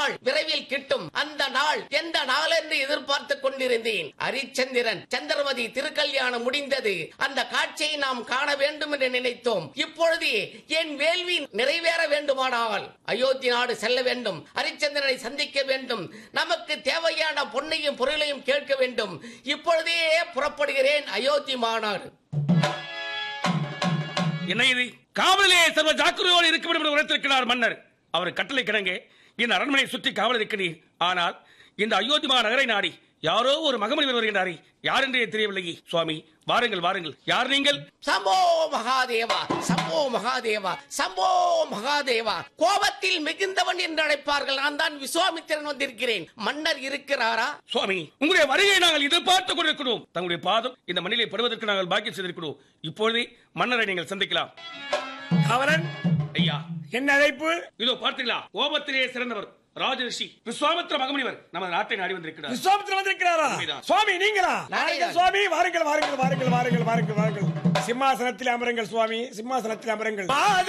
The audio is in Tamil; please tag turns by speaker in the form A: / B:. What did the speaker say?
A: நாள் விரைவில் கிட்டும் அந்த நாள் எந்த நாள் என்று எதிர்பார்த்துக் கொண்டிருந்தேன் ஹரிச்சந்திரன் சந்திரமதி திருக்கல்யாணம் முடிந்தது அந்த காட்சியை நாம் காண வேண்டும் என்று நினைத்தோம் இப்பொழுது என் வேள்வி நிறைவேற வேண்டுமானால் அயோத்தி நாடு செல்ல வேண்டும் ஹரிச்சந்திரனை சந்திக்க வேண்டும் நமக்கு தேவையான பொன்னையும் பொருளையும் கேட்க வேண்டும் இப்பொழுதே புறப்படுகிறேன் அயோத்தி மாநாடு
B: என்ன இது காவலிலே சர்வ ஜாக்கிரதையோடு இருக்க வேண்டும் என்று உரைத்திருக்கிறார் மன்னர் அவர் கட்டளை கிடங்க இந்த அரண்மனை சுற்றி காவல் இருக்கிறீர் ஆனால் இந்த அயோத்திமா நகரை நாடி யாரோ ஒரு மகமணி வருகின்றாரே யார் என்றே தெரியவில்லையே சுவாமி வாருங்கள் வாருங்கள் யார் நீங்கள்
A: சம்போ மகாதேவா சம்போ மகாதேவா சம்போ மகாதேவா கோபத்தில் மிகுந்தவன் என்று அழைப்பார்கள் நான் தான் விஸ்வாமித்திரன் வந்திருக்கிறேன் மன்னர் இருக்கிறாரா
B: சுவாமி உங்களுடைய வருகையை நாங்கள் எதிர்பார்த்துக் கொண்டிருக்கிறோம் தங்களுடைய பாதம் இந்த மண்ணிலே படுவதற்கு நாங்கள் பாக்கியம் செய்திருக்கிறோம் இப்பொழுதே மன்னரை நீங்கள் சந்திக்கலாம்
C: காவலன்
B: ஐயா
C: என்ன அழைப்பு
B: இதோ பார்த்தீங்களா கோபத்திலே சிறந்தவர் ராஜரிஷி விஸ்வாமித்திர மகமுனிவர் நமது நாட்டை நாடி வந்திருக்கிறார்
C: விஸ்வாமித்திரன் வந்திருக்கிறாரா
B: உண்மைதான்.
C: சுவாமி நீங்களா
A: நானே
C: வாருங்கள்
A: தான்.
C: சுவாமி வாருங்கள் வாருங்கள் வாருங்கள் வாருங்கள் வாருங்கள் வாருங்கள் சிம்மாசனத்தில் அமருங்கள் சுவாமி சிம்மாசனத்தில் அமருங்கள்